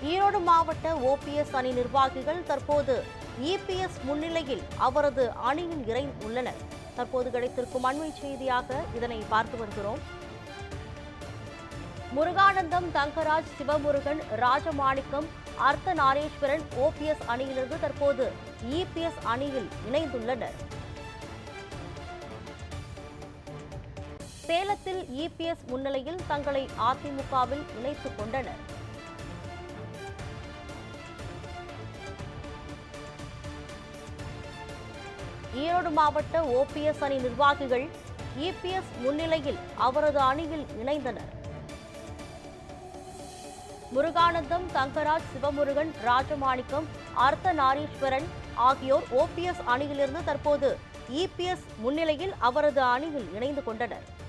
ஈரோடு மாவட்ட ஓபிஎஸ் அணி நிர்வாகிகள் தற்போது இபிஎஸ் முன்னிலையில் அவரது அணியில் இணைந்துள்ளனர் தற்போது கிடைத்திருக்கும் அண்மை செய்தியாக இதனை பார்த்து வருகிறோம் முருகானந்தம் தங்கராஜ் சிவமுருகன் ராஜமாணிக்கம் அர்த்த நாரேஸ்வரன் ஓபிஎஸ் அணியிலிருந்து தற்போது இபிஎஸ் அணியில் இணைந்துள்ளனர் சேலத்தில் இபிஎஸ் முன்னிலையில் தங்களை அதிமுகவில் இணைத்துக் கொண்டனர் ஈரோடு மாவட்ட ஓபிஎஸ் அணி நிர்வாகிகள் இபிஎஸ் முன்னிலையில் அவரது அணியில் இணைந்தனர் முருகானந்தம் தங்கராஜ் சிவமுருகன் ராஜமாணிக்கம் அர்த்த நாரீஸ்வரன் ஆகியோர் ஓபிஎஸ் அணியிலிருந்து தற்போது இபிஎஸ் முன்னிலையில் அவரது அணியில் இணைந்து கொண்டனர்